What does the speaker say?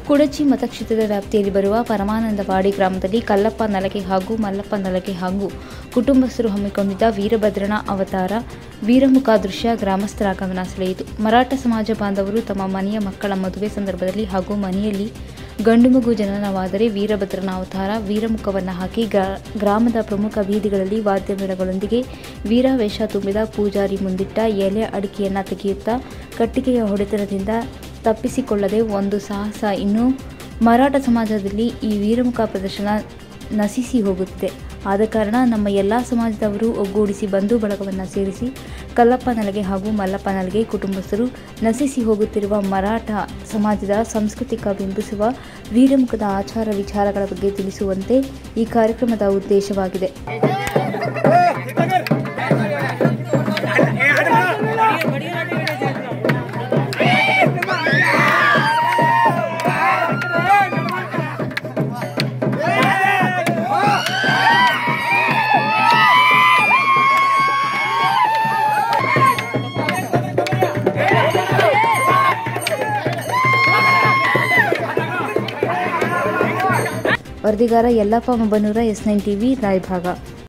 ಕುಡಚಿ ಮತಕ್ಷೇತ್ರದ ವ್ಯಾಪ್ತಿಯಲ್ಲಿ ಬರುವ ಪರಮಾನಂದವಾಡಿ ಗ್ರಾಮದಲ್ಲಿ ಕಲ್ಲಪ್ಪ ನಲಗೆ ಹಾಗೂ ಮಲ್ಲಪ್ಪ ನಲಗೆ ಹಾಗೂ ಕುಟುಂಬಸ್ಥರು ಹಮ್ಮಿಕೊಂಡಿದ್ದ ವೀರಭದ್ರನ ಅವತಾರ ವೀರಮುಖ ದೃಶ್ಯ ಗ್ರಾಮಸ್ಥರ ಗಮನ ಸೆಳೆಯಿತು ಮರಾಠ ಸಮಾಜ ಬಾಂಧವರು ತಮ್ಮ ಮನೆಯ ಮಕ್ಕಳ ಮದುವೆ ಸಂದರ್ಭದಲ್ಲಿ ಹಾಗೂ ಮನೆಯಲ್ಲಿ ಗಂಡು ಮಗು ಜನನವಾದರೆ ವೀರಭದ್ರನ ಅವತಾರ ವೀರಮುಖವನ್ನು ಹಾಕಿ ಗ್ರಾ- ಗ್ರಾಮದ ಪ್ರಮುಖ ಬೀದಿಗಳಲ್ಲಿ ವಾದ್ಯಮೇಳಗಳೊಂದಿಗೆ ವೀರಾವೇಶ ತುಂಬಿದ ಪೂಜಾರಿ ಮುಂದಿಟ್ಟ ಎಲೆ ಅಡಿಕೆಯನ್ನು ತೆಗೆಯುತ್ತಾ ಕಟ್ಟಿಗೆಯ ಹೊಡೆತನದಿಂದ ತಪ್ಪಿಸಿಕೊಳ್ಳದೆ ಒಂದು ಸಾಹಸ ಇನ್ನು ಮರಾಠ ಸಮಾಜದಲ್ಲಿ ಈ ವೀರಮುಖ ಪ್ರದರ್ಶನ ನಶಿಸಿ ಹೋಗುತ್ತಿದೆ ಆದ ಕಾರಣ ನಮ್ಮ ಎಲ್ಲ ಸಮಾಜದವರು ಒಗ್ಗೂಡಿಸಿ ಬಂಧು ಬಳಗವನ್ನು ಸೇರಿಸಿ ಕಲ್ಲಪ್ಪ ನಲಗೆ ಹಾಗೂ ಮಲ್ಲಪ್ಪ ನಲಗೆ ಕುಟುಂಬಸ್ಥರು ನಶಿಸಿ ಹೋಗುತ್ತಿರುವ ಮರಾಠ ಸಮಾಜದ ಸಾಂಸ್ಕೃತಿಕ ಬಿಂಬಿಸುವ ವೀರಮುಖದ ಆಚಾರ ವಿಚಾರಗಳ ಬಗ್ಗೆ ತಿಳಿಸುವಂತೆ ಈ ಕಾರ್ಯಕ್ರಮದ ಉದ್ದೇಶವಾಗಿದೆ ವರದಿಗಾರ Yallappa Mobbanur S nine TV Raybag